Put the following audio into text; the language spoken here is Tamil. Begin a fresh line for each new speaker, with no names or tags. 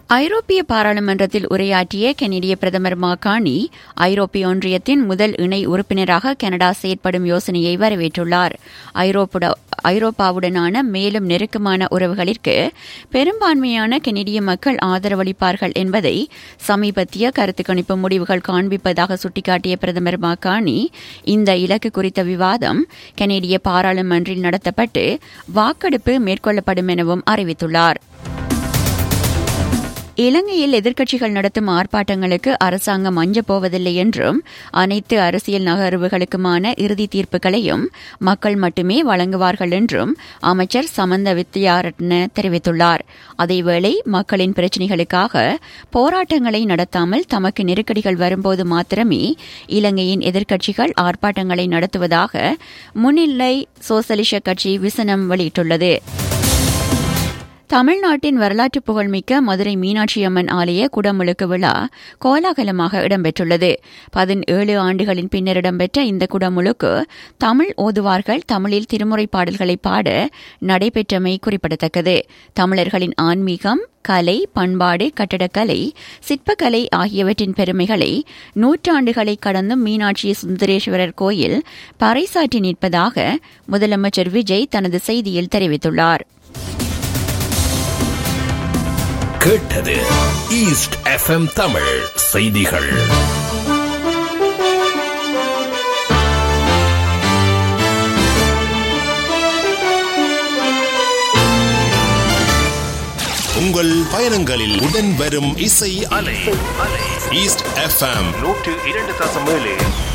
ஐரோப்பிய பாராளுமன்றத்தில் உரையாற்றிய கெனடிய பிரதமர் மாகாணி ஐரோப்பிய ஒன்றியத்தின் முதல் இணை உறுப்பினராக கனடா செயற்படும் யோசனையை வரவேற்றுள்ளார் ஐரோப்பாவுடனான மேலும் நெருக்கமான உறவுகளிற்கு பெரும்பான்மையான கெனடிய மக்கள் ஆதரவளிப்பார்கள் என்பதை சமீபத்திய கருத்து கணிப்பு முடிவுகள் காண்பிப்பதாக சுட்டிக்காட்டிய பிரதமர் மாகாணி இந்த இலக்கு குறித்த விவாதம் கெனடிய பாராளுமன்றில் நடத்தப்பட்டு வாக்கெடுப்பு மேற்கொள்ளப்படும் எனவும் அறிவித்துள்ளார் இலங்கையில் எதிர்க்கட்சிகள் நடத்தும் ஆர்ப்பாட்டங்களுக்கு அரசாங்கம் அஞ்சப் போவதில்லை என்றும் அனைத்து அரசியல் நகர்வுகளுக்குமான இறுதி தீர்ப்புகளையும் மக்கள் மட்டுமே வழங்குவார்கள் என்றும் அமைச்சர் சமந்த வித்யாரட்ன தெரிவித்துள்ளார் அதேவேளை மக்களின் பிரச்சினைகளுக்காக போராட்டங்களை நடத்தாமல் தமக்கு நெருக்கடிகள் வரும்போது மாத்திரமே இலங்கையின் எதிர்க்கட்சிகள் ஆர்ப்பாட்டங்களை நடத்துவதாக முன்னிலை சோசலிச கட்சி விசனம் வெளியிட்டுள்ளது தமிழ்நாட்டின் வரலாற்று புகழ்மிக்க மதுரை மீனாட்சி அம்மன் ஆலய குடமுழுக்கு விழா கோலாகலமாக இடம்பெற்றுள்ளது பதினேழு ஆண்டுகளின் பின்னர் இடம்பெற்ற இந்த குடமுழுக்கு தமிழ் ஓதுவார்கள் தமிழில் திருமுறை பாடல்களை பாட நடைபெற்றமை குறிப்பிடத்தக்கது தமிழர்களின் ஆன்மீகம் கலை பண்பாடு கட்டடக்கலை சிற்பக்கலை ஆகியவற்றின் பெருமைகளை நூற்றாண்டுகளை கடந்தும் மீனாட்சி சுந்தரேஸ்வரர் கோயில் பறைசாற்றி நிற்பதாக முதலமைச்சர் விஜய் தனது செய்தியில் தெரிவித்துள்ளார்
கேட்டது ஈஸ்ட் எஃப்எம் தமிழ் செய்திகள்
உங்கள் பயணங்களில் உடன் வரும் இசை அலை ஈஸ்ட் எஃப்எம்
நூற்று இரண்டு தசம் ஏழு